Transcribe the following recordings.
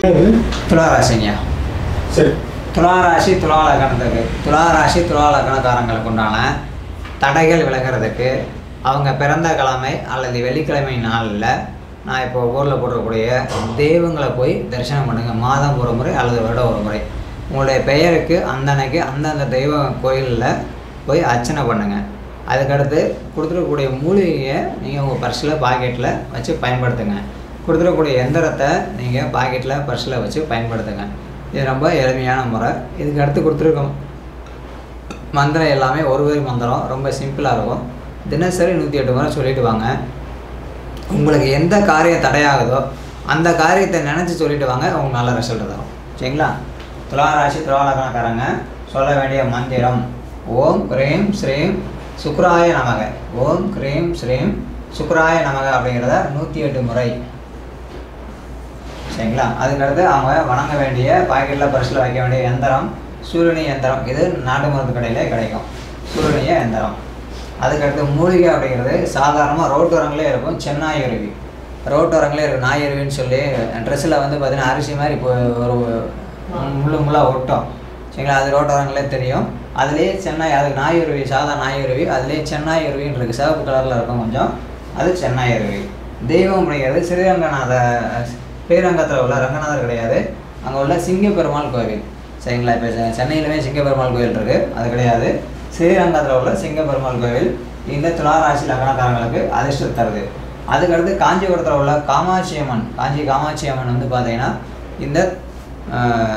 துளாராசினியா சரி துளாராசி துலாலக்கணத்துக்கு துளாராசி துலாலக்கணக்காரங்களுக்கு உண்டான தடைகள் விலகிறதுக்கு அவங்க பிறந்த கிழமை அல்லது வெள்ளிக்கிழமை நாளில் நான் இப்போ ஊரில் போடக்கூடிய தெய்வங்களை போய் தரிசனம் பண்ணுங்கள் மாதம் ஒரு முறை அல்லது வருடம் ஒரு முறை உங்களுடைய பெயருக்கு அந்தன்னைக்கு அந்தந்த தெய்வ கோயிலில் போய் அர்ச்சனை பண்ணுங்கள் அதுக்கடுத்து கொடுத்துருக்கக்கூடிய மூலிகையை நீங்கள் உங்கள் பர்ஸில் பாக்கெட்டில் வச்சு பயன்படுத்துங்க கொடுத்துருக்கக்கூடிய எந்திரத்தை நீங்கள் பாக்கெட்டில் பர்ஸில் வச்சு பயன்படுத்துங்க இது ரொம்ப எளிமையான முறை இதுக்கு அடுத்து கொடுத்துருக்க மந்திரம் எல்லாமே ஒரு வரி மந்திரம் ரொம்ப சிம்பிளாக இருக்கும் தினசரி நூற்றி எட்டு முறை சொல்லிட்டு வாங்க உங்களுக்கு எந்த காரியம் தடையாகுதோ அந்த காரியத்தை நினச்சி சொல்லிட்டு வாங்க உங்களுக்கு நல்ல ரிசல்ட் தரும் சரிங்களா துளாராசி துளாலக்கணக்காரங்க சொல்ல வேண்டிய மந்திரம் ஓம் கிரீம் ஸ்ரீம் சுக்ராய நமக ஓம் கிரீம் ஸ்ரீம் சுக்ராய நமக அப்படிங்கிறத நூற்றி எட்டு முறை சரிங்களா அதுக்கடுத்து அவங்க வணங்க வேண்டிய பாக்கெட்டில் பர்ஸில் வைக்க வேண்டிய எந்திரம் சூரியனி எந்திரம் இது நாட்டு மருந்து கடையிலே கிடைக்கும் சூரியனிய எந்திரம் அதுக்கடுத்து மூலிகை அப்படிங்கிறது சாதாரணமாக ரோட்டோரங்களே இருக்கும் சென்னாய் அருவி ரோட்டோரங்களே இருக்கும் நாய் அருவின்னு சொல்லி ட்ரெஸ்ஸில் வந்து பார்த்தீங்கன்னா அரிசி மாதிரி இப்போ ஒரு முள்ளு முள்ளாக ஒட்டும் சரிங்களா அது ரோட்டோரங்களே தெரியும் அதுலேயே சென்னாய் அது நாய் அருவி சாதா நாய் அருவி அதுலேயே சென்னாய் அருவின்னு இருக்குது சிவப்பு கலரில் இருக்கும் கொஞ்சம் அது சென்னாய் அருவி தெய்வம் அப்படிங்கிறது ஸ்ரீரங்கநாத ஸ்ரீரங்கத்தில் உள்ள ரங்கநாதர் கிடையாது அங்கே உள்ள சிங்கப்பெருமாள் கோவில் சரிங்களா இப்போ சென்னையிலுமே சிங்கப்பெருமாள் கோவில் இருக்குது அது கிடையாது ஸ்ரீரங்கத்தில் உள்ள சிங்கப்பெருமாள் கோவில் இந்த துளாராசி லக்னக்காரங்களுக்கு அதிர்ஷ்டம் தருது அதுக்கடுத்து காஞ்சிபுரத்தில் உள்ள காமாட்சி அம்மன் காஞ்சி காமாட்சி அம்மன் வந்து பார்த்தீங்கன்னா இந்த ஆஹ்,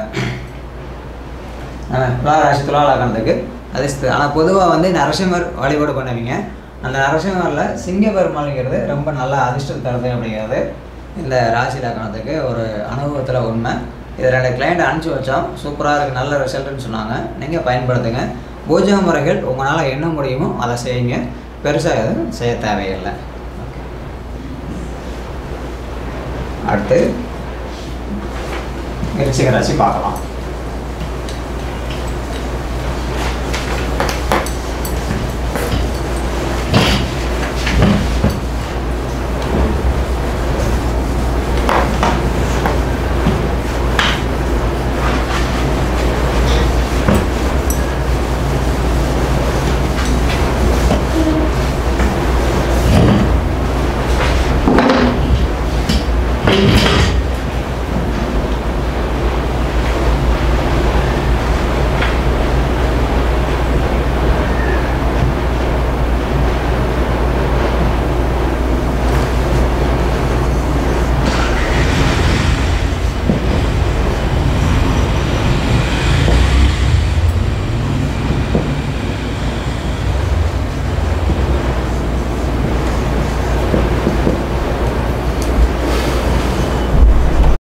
நம்ம துளாராசி துலா லக்னத்துக்கு அதிர்ஷ்டம் ஆனால் பொதுவாக வந்து நரசிம்மர் வழிபாடு பண்ணுவீங்க அந்த நரசிம்மரில் சிங்கப்பெருமாள்ங்கிறது ரொம்ப நல்ல அதிர்ஷ்டம் தருது அப்படிங்கிறது இந்த ராசி லக்னத்துக்கு ஒரு அனுபவத்தில் உண்மை இது ரெண்டு கிளைண்ட் அனுப்பிச்சி வச்சோம் சூப்பராக இருக்குது நல்ல ரிசல்ட்டுன்னு சொன்னாங்க நீங்கள் பயன்படுத்துங்க பூஜை முறைகள் உங்களால் என்ன முடியுமோ அதை செய்யுங்க பெருசாக எதுவும் செய்ய தேவையில்லை அடுத்து விருச்சிக ராசி பார்க்கலாம்